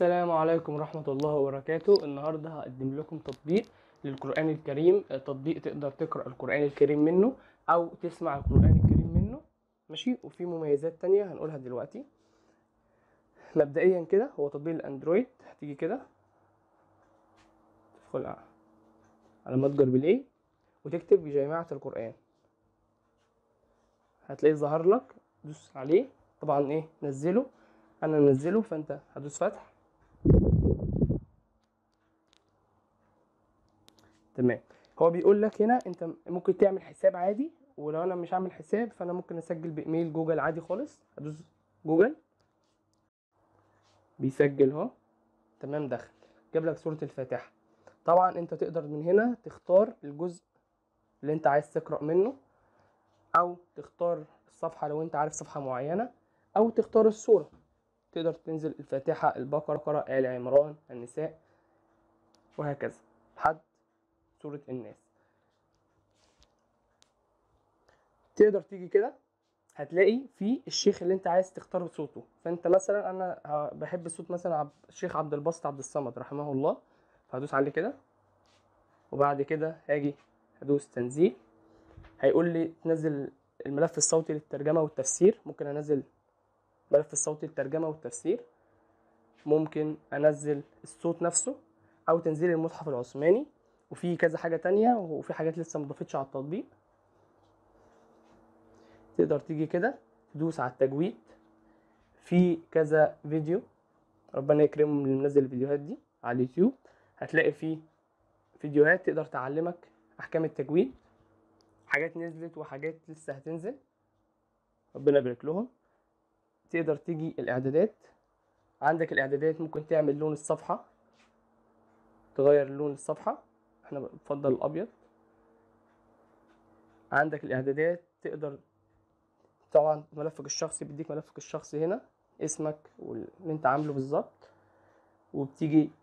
السلام عليكم ورحمة الله وبركاته النهاردة هقدم لكم تطبيق للقرآن الكريم آه، تطبيق تقدر تقرأ القرآن الكريم منه أو تسمع القرآن الكريم منه ماشي وفي مميزات تانية هنقولها دلوقتي مبدئيا كده هو تطبيق الأندرويد هتيجي كده تدخل ع- على متجر بلاي وتكتب جامعة القرآن هتلاقيه ظهر لك دوس عليه طبعا ايه نزله انا منزله فانت هدوس فتح تمام هو بيقول لك هنا انت ممكن تعمل حساب عادي ولو انا مش عامل حساب فانا ممكن اسجل بايميل جوجل عادي خالص هدوس جوجل بيسجل اهو تمام دخل جاب لك صورة الفاتحة طبعا انت تقدر من هنا تختار الجزء اللي انت عايز تقرأ منه او تختار الصفحة لو انت عارف صفحة معينة او تختار السورة تقدر تنزل الفاتحة البقرة آل عمران النساء وهكذا لحد سورة الناس تقدر تيجي كده هتلاقي في الشيخ اللي انت عايز تختار صوته فانت مثلا انا ه- بحب صوت مثلا عب... الشيخ عبد الباسط عبد الصمد رحمه الله فهدوس عليه كده وبعد كده هاجي هدوس تنزيل هيقول لي تنزل الملف الصوتي للترجمة والتفسير ممكن انزل ملف الصوتي للترجمة والتفسير ممكن انزل الصوت نفسه او تنزيل المصحف العثماني وفي كذا حاجة تانية وفي حاجات لسه مضافتش على التطبيق تقدر تيجي كده تدوس على التجويد في كذا فيديو ربنا يكرمهم اللي منزل الفيديوهات دي على اليوتيوب هتلاقي فيه فيديوهات تقدر تعلمك احكام التجويد حاجات نزلت وحاجات لسه هتنزل ربنا يبارك لهم تقدر تيجي الاعدادات عندك الاعدادات ممكن تعمل لون الصفحة تغير لون الصفحة احنا بنفضل الابيض عندك الاعدادات تقدر طبعا ملفك الشخصي بيديك ملفك الشخصي هنا اسمك واللي انت عامله بالظبط وبتيجي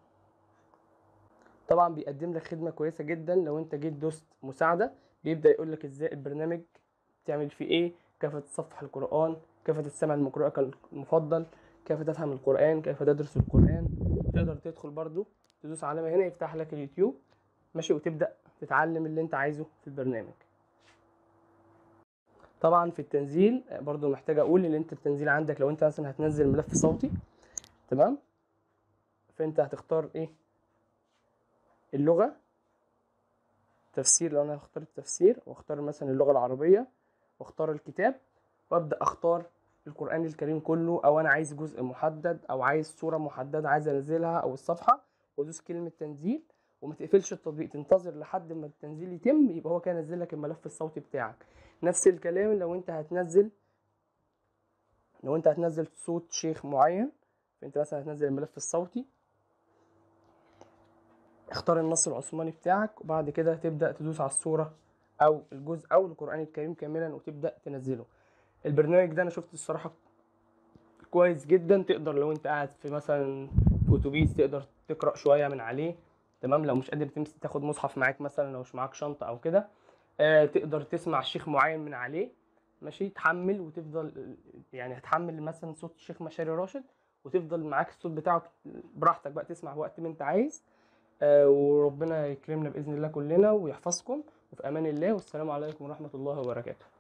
طبعا بيقدم لك خدمه كويسه جدا لو انت جيت دوست مساعده بيبدا يقول لك ازاي البرنامج تعمل فيه ايه كيف تصفح القران كيف تستمع لمقرئك المفضل كيف تفهم القران كيف تدرس القران تقدر تدخل برضو تدوس علامه هنا يفتح لك اليوتيوب ماشي وتبدا تتعلم اللي انت عايزه في البرنامج طبعا في التنزيل آه، برضو محتاج اقول ان انت التنزيل عندك لو انت مثلا هتنزل ملف صوتي تمام فانت هتختار ايه اللغة تفسير لو انا هختار التفسير واختار مثلا اللغة العربية واختار الكتاب وابدا اختار القرآن الكريم كله او انا عايز جزء محدد او عايز صورة محددة عايز انزلها او الصفحة وادوس كلمة تنزيل وما تقفلش التطبيق تنتظر لحد ما التنزيل يتم يبقى هو كده نزل لك الملف الصوتي بتاعك نفس الكلام لو انت هتنزل لو انت هتنزل صوت شيخ معين فانت مثلا هتنزل الملف الصوتي اختار النص العثماني بتاعك وبعد كده تبدأ تدوس على الصورة او الجزء او القرآن الكريم كاملا وتبدأ تنزله البرنامج ده انا شفت الصراحة كويس جدا تقدر لو انت قاعد في مثلا في اتوبيس تقدر تقرأ شوية من عليه تمام لو مش قادر تمسك تاخد مصحف معاك مثلا لو مش معاك شنطة او كده آه تقدر تسمع شيخ معين من عليه ماشي تحمل وتفضل يعني هتحمل مثلا صوت الشيخ مشاري راشد وتفضل معاك الصوت بتاعه براحتك بقى تسمع وقت ما انت عايز آه وربنا يكرمنا بإذن الله كلنا ويحفظكم وفي أمان الله والسلام عليكم ورحمة الله وبركاته